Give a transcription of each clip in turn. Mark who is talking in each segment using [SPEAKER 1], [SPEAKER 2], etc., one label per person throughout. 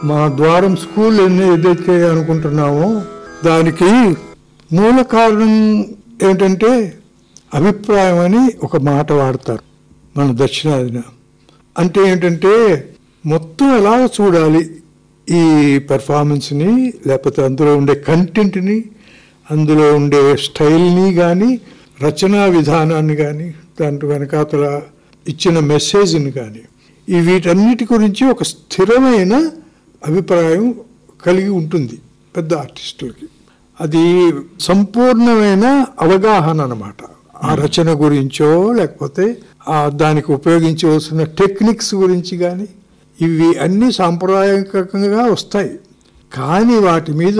[SPEAKER 1] మా ద్వారం స్కూల్ ఎన్ని ఏదైతే అనుకుంటున్నామో దానికి మూల కారణం ఏమిటంటే అభిప్రాయం అని ఒక మాట వాడతారు మన దక్షిణాదిన అంటే ఏంటంటే మొత్తం ఎలా చూడాలి ఈ పెర్ఫార్మెన్స్ని లేకపోతే అందులో ఉండే కంటెంట్ని అందులో ఉండే స్టైల్ని కానీ రచనా విధానాన్ని కానీ దాంట్లో వెనకాతల ఇచ్చిన మెసేజ్ని కానీ ఈ వీటన్నిటి గురించి ఒక స్థిరమైన అభిప్రాయం కలిగి ఉంటుంది పెద్ద ఆర్టిస్టులకి అది సంపూర్ణమైన అవగాహన అన్నమాట ఆ రచన గురించో లేకపోతే ఆ దానికి ఉపయోగించవలసిన టెక్నిక్స్ గురించి కానీ ఇవి అన్ని సాంప్రదాయకంగా వస్తాయి కానీ వాటి మీద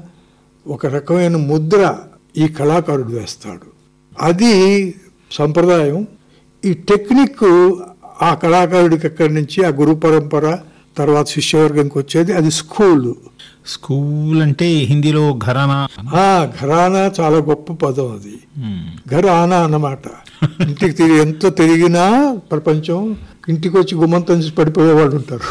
[SPEAKER 1] ఒక రకమైన ముద్ర ఈ కళాకారుడు వేస్తాడు అది సంప్రదాయం ఈ టెక్నిక్ ఆ కళాకారుడికి ఎక్కడి నుంచి ఆ గురు పరంపర తర్వాత శిష్యవర్గంకి వచ్చేది అది స్కూల్
[SPEAKER 2] స్కూల్ అంటే హిందీలో ఘరానా
[SPEAKER 1] ఆ ఘరానా చాలా గొప్ప పదం అది
[SPEAKER 2] మ్మ్.
[SPEAKER 1] ఘరానా అన్నమాట ఇంటికి తిరిగి ఎంత తిరిగినా ప్రపంచం ఇంటికి వచ్చి గుమ్మంతం చేసి పడిపోయే వాళ్ళు ఉంటారు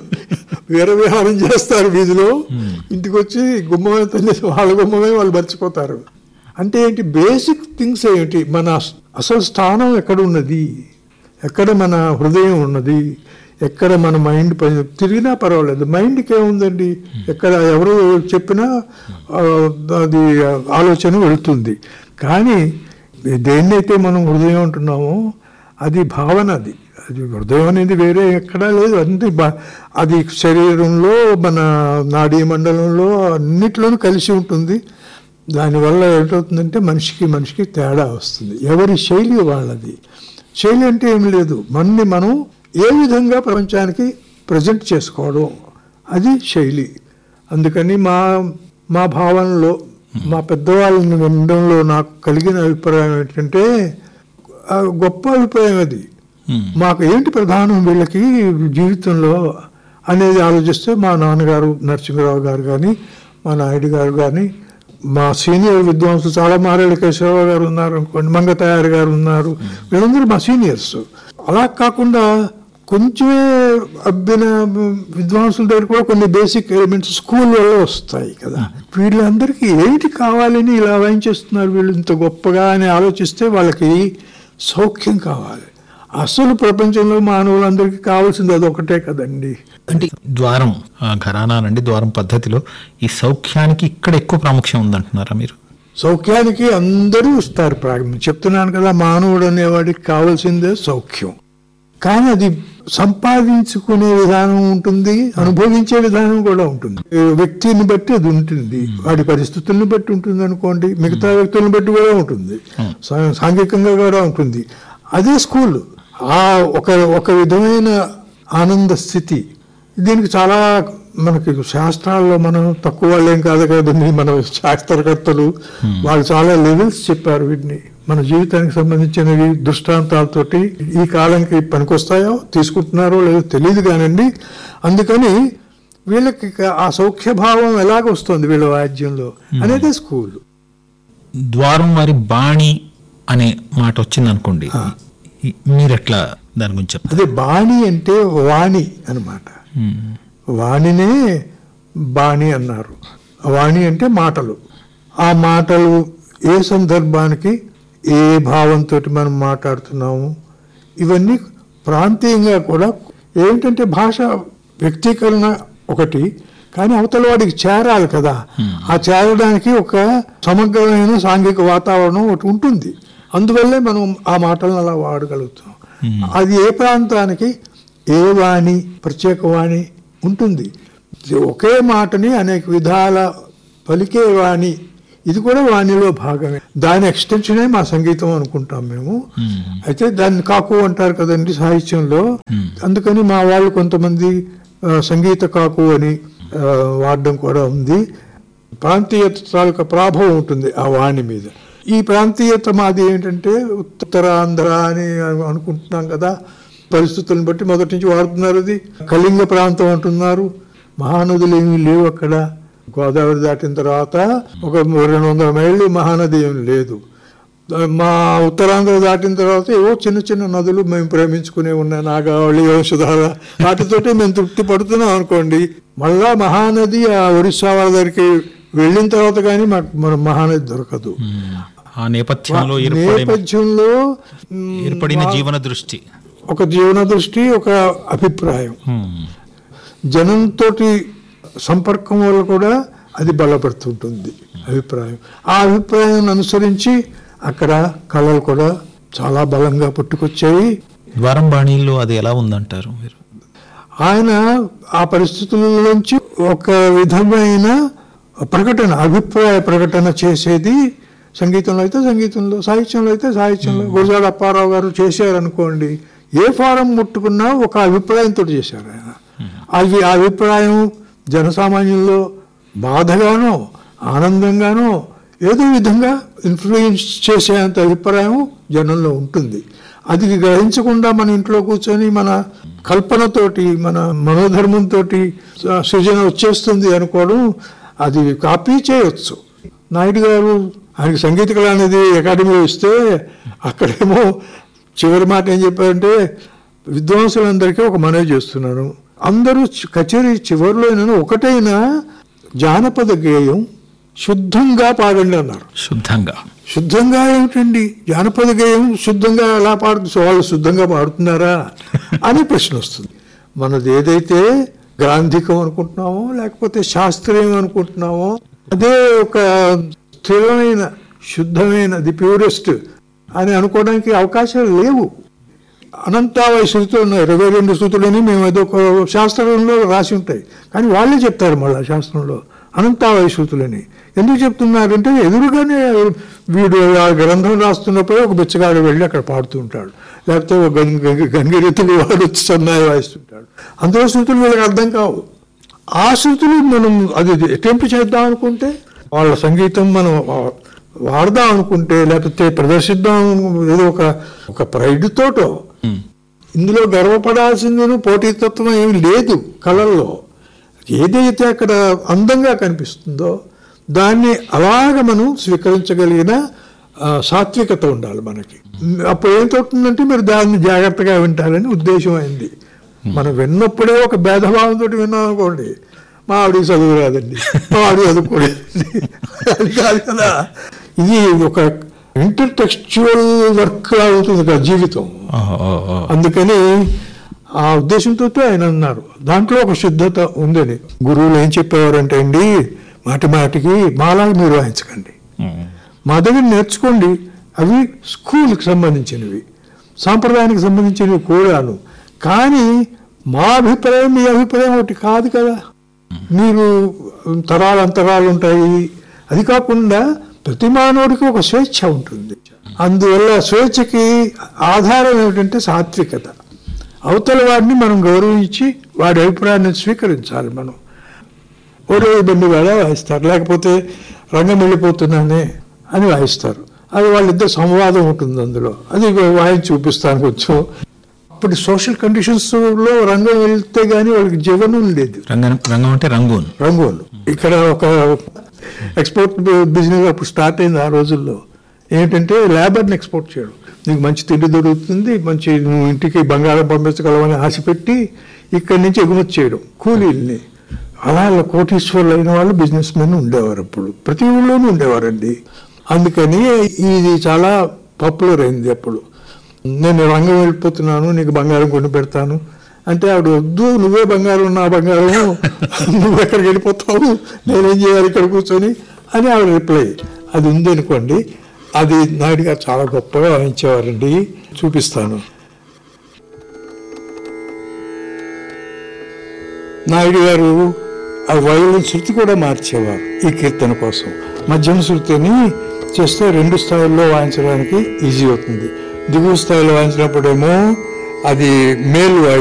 [SPEAKER 1] వీర విహారం చేస్తారు వీధిలో ఇంటికి వచ్చి గుమ్మం చేసి వాళ్ళ గుమ్మమే వాళ్ళు మర్చిపోతారు అంటే ఏంటి బేసిక్ థింగ్స్ ఏంటి మన అస్- అసలు స్థానం ఎక్కడ ఉన్నది ఎక్కడ మన హృదయం ఉన్నది ఎక్కడ మన మైండ్ పని తిరిగినా పర్వాలేదు మైండ్కి ఏముందండి ఎక్కడ ఎవరు చెప్పినా ఆ, అది ఆలోచన వెళుతుంది కానీ దేన్నైతే మనం హృదయం అంటున్నామో అది భావన అది అది హృదయం అనేది వేరే ఎక్కడా లేదు అంతే బా- అది శరీరంలో మన నాడీ మండలంలో అన్నిట్లోనూ కలిసి ఉంటుంది దానివల్ల ఏమవుతుందంటే మనిషికి మనిషికి తేడా వస్తుంది ఎవరి శైలి వాళ్ళది శైలి అంటే ఏం లేదు మనని మనం ఏ విధంగా ప్రపంచానికి ప్రజెంట్ చేసుకోవడం అది శైలి అందుకని మా మా భావనలో మా పెద్దవాళ్ళని వినడంలో నాకు కలిగిన అభిప్రాయం ఏంటంటే ఆ గొప్ప అభిప్రాయం అది
[SPEAKER 2] మ్మ్.
[SPEAKER 1] మాకు ఏంటి ప్రధానం వీళ్ళకి జీవితంలో అనేది ఆలోచిస్తే మా నాన్నగారు నరసింహరావు గారు కానీ మా నాయుడు గారు కానీ మా సీనియర్ విద్వాంసులు చాలా మారేడు కేశవరావు గారు ఉన్నారు అనుకోండి మంగతయారు గారు ఉన్నారు వీళ్ళందరూ మా సీనియర్స్ అలా కాకుండా కొంచెమే అబ్బిన విద్వాంసుల దగ్గర కూడా కొన్ని బేసిక్ ఎలిమెంట్స్ స్కూల్లో వస్తాయి కదా వీళ్ళందరికీ ఏంటి కావాలని ఇలా వాయించేస్తున్నారు వీళ్ళు ఇంత గొప్పగా అని ఆలోచిస్తే వాళ్ళకి సౌఖ్యం కావాలి అసలు ప్రపంచంలో మానవులందరికీ కావాల్సింది అదొకటే కదండి
[SPEAKER 2] అంటే ద్వారం ఆ, ఘరానా అండి ద్వారం పద్ధతిలో ఈ సౌఖ్యానికి ఇక్కడ ఎక్కువ ప్రాముఖ్యం ఉందంటున్నారా మీరు
[SPEAKER 1] సౌఖ్యానికి అందరూ ఇస్తారు ప్రారంభం చెప్తున్నాను కదా మానవుడు అనేవాడికి కావాల్సిందే సౌఖ్యం కానీ అది సంపాదించుకునే విధానం ఉంటుంది అనుభవించే విధానం కూడా ఉంటుంది ఏ వ్యక్తిని బట్టి అది ఉంటుంది వాడి పరిస్థితుల్ని బట్టి ఉంటుంది అనుకోండి మిగతా వ్యక్తులను బట్టి కూడా ఉంటుంది సా- సాంఘికంగా కూడా ఉంటుంది అదే స్కూల్ ఆ ఒక ఒక విధమైన ఆనంద స్థితి దీనికి చాలా మనకి శాస్త్రాల్లో మనం తక్కువ వాళ్ళేం కాదు కదండి మన శాస్త్రకర్తలు వాళ్ళు చాలా లెవెల్స్ చెప్పారు వీటిని మన జీవితానికి సంబంధించినవి దృష్టాంతాలతోటి ఈ కాలంకి పనికొస్తాయో తీసుకుంటున్నారో లేదో తెలియదు కానండి అందుకని వీళ్ళకి ఇక ఆ సౌఖ్యభావం ఎలాగ వస్తుంది వీళ్ళ వాద్యంలో అనేది స్కూల్
[SPEAKER 2] ద్వారం వారి బాణి అనే మాట వచ్చింది అనుకోండి మీరు ఎట్లా దాని గురించి చెప్తారు
[SPEAKER 1] అదే బాణి అంటే వాణి అన్నమాట
[SPEAKER 2] మ్మ్.
[SPEAKER 1] వాణినే బాణి అన్నారు వాణి అంటే మాటలు ఆ మాటలు ఏ సందర్భానికి ఏ భావంతో మనం మాట్లాడుతున్నాము ఇవన్నీ ప్రాంతీయంగా కూడా ఏంటంటే భాష వ్యక్తీకరణ ఒకటి కానీ అవతల వాడికి చేరాలి కదా ఆ చేరడానికి ఒక సమగ్రమైన సాంఘిక వాతావరణం ఒకటి ఉంటుంది అందువల్లే మనం ఆ మాటలను అలా వాడగలుగుతాం అది ఏ ప్రాంతానికి ఏ వాణి ప్రత్యేక వాణి ఉంటుంది ఒకే మాటని అనేక విధాల పలికే వాణి ఇది కూడా వాణిలో భాగమే దాని ఎక్స్టెన్షనే మా సంగీతం అనుకుంటాం మేము అయితే దాన్ని కాకు అంటారు కదండి సాహిత్యంలో అందుకని మా వాళ్ళు కొంతమంది ఆ, సంగీత కాకు అని ఆ, వాడడం కూడా ఉంది ప్రాంతీయత తాలూకా ప్రాభవం ఉంటుంది ఆ వాణి మీద ఈ ప్రాంతీయత మాది ఏంటంటే ఉత్తరాంధ్ర అని అనుకుంటున్నాం కదా పరిస్థితులను బట్టి మొదటి నుంచి వాడుతున్నారు అది కళింగ ప్రాంతం అంటున్నారు మహానదులు ఏమీ లేవు అక్కడ గోదావరి దాటిన తర్వాత ఒక రెండు వందల మైళ్ళు మహానది ఏమి లేదు మా ఉత్తరాంధ్ర దాటిన తర్వాత ఏవో చిన్న చిన్న నదులు మేము ప్రేమించుకునే ఉన్నాయి నాగావళి వంశధార వాటితోటి మేము తృప్తి పడుతున్నాం అనుకోండి మళ్ళా మహానది ఆ ఒరిస్సా వాళ్ళ దగ్గరికి వెళ్ళిన తర్వాత కానీ మాకు మన మహానది దొరకదు
[SPEAKER 2] ఆ నేపథ్యంలో ఏర్పడే
[SPEAKER 1] నేపథ్యంలో మ్,
[SPEAKER 2] ఏర్పడిన జీవన దృష్టి
[SPEAKER 1] ఒక జీవన దృష్టి ఒక అభిప్రాయం
[SPEAKER 2] హ్మ్.
[SPEAKER 1] జనంతో సంపర్కం వల్ల కూడా అది బలపడుతుంటుంది అభిప్రాయం ఆ అభిప్రాయాన్ని అనుసరించి అక్కడ కళలు కూడా చాలా బలంగా పుట్టుకొచ్చాయి
[SPEAKER 2] ద్వారం బాణీల్లో అది ఎలా ఉందంటారు మీరు
[SPEAKER 1] ఆయన ఆ పరిస్థితుల నుంచి ఒక విధమైన ప్రకటన అభిప్రాయ ప్రకటన చేసేది సంగీతంలో అయితే సంగీతంలో సాహిత్యంలో అయితే సాహిత్యంలో గురజాడ అప్పారావు గారు చేశారనుకోండి ఏ ఫారం ముట్టుకున్నా ఒక అభిప్రాయంతో చేశారు ఆయన అది ఆ అభిప్రాయం జనసామాన్యంలో బాధగానో ఆనందంగానో ఏదో విధంగా ఇన్ఫ్లుయెన్స్ చేసేంత అభిప్రాయం జనంలో ఉంటుంది అది గ్రహించకుండా మన ఇంట్లో కూర్చొని మన కల్పనతోటి మన మనోధర్మంతో సృజన వచ్చేస్తుంది అనుకోవడం అది కాపీ చేయొచ్చు నాయుడు గారు ఆయనకి సంగీత కళ అనేది అకాడమీలో ఇస్తే అక్కడేమో చివరి మాట ఏం చెప్పారంటే విద్వాంసులందరికీ ఒక మనవి చేస్తున్నాను అందరూ చి- కచేరీ చివరిలో అయినా ఒకటైనా జానపద గేయం శుద్ధంగా పాడండి అన్నారు
[SPEAKER 2] శుద్ధంగా
[SPEAKER 1] శుద్ధంగా ఏమిటండి జానపద గేయం శుద్ధంగా ఎలా పాడుతు వాళ్ళు శుద్ధంగా పాడుతున్నారా అని ప్రశ్న వస్తుంది మనది ఏదైతే గ్రాంధికం అనుకుంటున్నామో లేకపోతే శాస్త్రీయం అనుకుంటున్నామో అదే ఒక స్థిరమైన శుద్ధమైన ది ప్యూరెస్ట్ అని అనుకోవడానికి అవకాశాలు లేవు అనంతావయ శృతులు ఉన్నాయి ఇరవై రెండు శృతులని మేము ఏదో ఒక శాస్త్రంలో రాసి ఉంటాయి కానీ వాళ్ళే చెప్తారు మళ్ళీ శాస్త్రంలో అనంతావయ శృతులని ఎందుకు చెప్తున్నారంటే ఎదురుగానే వీడు ఆ గ్రంథం రాస్తున్నప్పుడు ఒక బిచ్చగాడు వెళ్ళి అక్కడ పాడుతూ ఉంటాడు లేకపోతే ఒక గంగ గంగ- గంగిరెత్తులు వాడు వచ్చి సన్నాయి వాయిస్తుంటాడు అందులో శృతులు వీళ్ళకి అర్థం కావు ఆ శృతులు మనం అది అటెంప్ట్ చేద్దాం అనుకుంటే వాళ్ళ సంగీతం మనం వా- వాడదాం అనుకుంటే లేకపోతే ప్రదర్శిద్దాం ఏదో ఒక ఒక ప్రైడ్ తోటో ఇందులో గర్వపడాల్సిందేను పోటీతత్వం ఏమి లేదు కళల్లో ఏదైతే అక్కడ అందంగా కనిపిస్తుందో దాన్ని అలాగ మనం స్వీకరించగలిగిన ఆ, సాత్వికత ఉండాలి మనకి అప్పుడు ఏం తోటుందంటే మీరు దాన్ని జాగ్రత్తగా వింటారని ఉద్దేశం అయింది మనం విన్నప్పుడే ఒక భేదభావంతో విన్నాం అనుకోండి మా ఆవిడికి చదువు రాదండి మా ఆవిడ చదువుకోలేదు అది కాదు కదా ఇది ఒక ఇంటర్ టెక్స్చువల్ వర్క్ అవుతుంది కదా జీవితం
[SPEAKER 2] ఓహో, ఓ, ఓ.
[SPEAKER 1] అందుకని ఆ ఉద్దేశంతో ఆయన అన్నారు దాంట్లో ఒక శుద్ధత ఉందని గురువులు ఏం చెప్పేవారంటే అండి మాటి మాటికి మాలాగా మీరు వాయించకండి
[SPEAKER 2] ఉమ్.
[SPEAKER 1] మా దగ్గర నేర్చుకోండి అవి స్కూల్కి సంబంధించినవి సాంప్రదాయానికి సంబంధించినవి కూడాను కానీ మా అభిప్రాయం మీ అభిప్రాయం ఒకటి కాదు కదా మీరు తరాలు అంతరాలు ఉంటాయి అది కాకుండా ప్రతి మానవుడికి ఒక స్వేచ్ఛ ఉంటుంది అందువల్ల స్వేచ్ఛకి ఆధారం ఏమిటంటే సాత్వికత అవతల వాడిని మనం గౌరవించి వాడి అభిప్రాయాన్ని స్వీకరించాలి మనం ఓరో బండి వేళ వాయిస్తారు లేకపోతే రంగం వెళ్ళిపోతున్నానే అని వాయిస్తారు అది వాళ్ళిద్దరు సంవాదం ఉంటుంది అందులో అది వాయించి చూపిస్తాను కొంచెం అప్పటి సోషల్ కండిషన్స్లో రంగం వెళ్తే గానీ వాళ్ళకి జీవనం లేదు
[SPEAKER 2] రంగం రంగం అంటే రంగూన్
[SPEAKER 1] రంగోలు ఇక్కడ ఒక ఎక్స్పోర్ట్ బిజినెస్ అప్పుడు స్టార్ట్ అయింది ఆ రోజుల్లో ఏంటంటే లేబర్ని ఎక్స్పోర్ట్ చేయడం నీకు మంచి తిండి దొరుకుతుంది మంచి నువ్వు ఇంటికి బంగారం పంపించగలవని ఆశ పెట్టి ఇక్కడి నుంచి ఎగుమతి చేయడం కూలీల్ని అలా అలా కోటీశ్వర్లు అయిన వాళ్ళు బిజినెస్ మెన్ ఉండేవారు అప్పుడు ప్రతి ఊళ్ళోనూ ఉండేవారండి అందుకని ఇది చాలా పాపులర్ అయింది అప్పుడు నేను రంగం వెళ్ళిపోతున్నాను నీకు బంగారం కొని పెడతాను అంటే ఆవిడ వద్దు నువ్వే బంగారం నా బంగారం నువ్వు ఎక్కడికి వెళ్ళిపోతావు నేనేం చేయాలి ఇక్కడ కూర్చొని అని ఆవిడ రిప్లై అది ఉంది అనుకోండి అది నాయుడు గారు చాలా గొప్పగా వాయించేవారండి చూపిస్తాను నాయుడు గారు ఆ వయోలిన్ శృతి కూడా మార్చేవారు ఈ కీర్తన కోసం మధ్యమ శృతిని చేస్తే రెండు స్థాయిల్లో వాయించడానికి ఈజీ అవుతుంది దిగువ స్థాయిలో వాయించినప్పుడేమో అది మేలు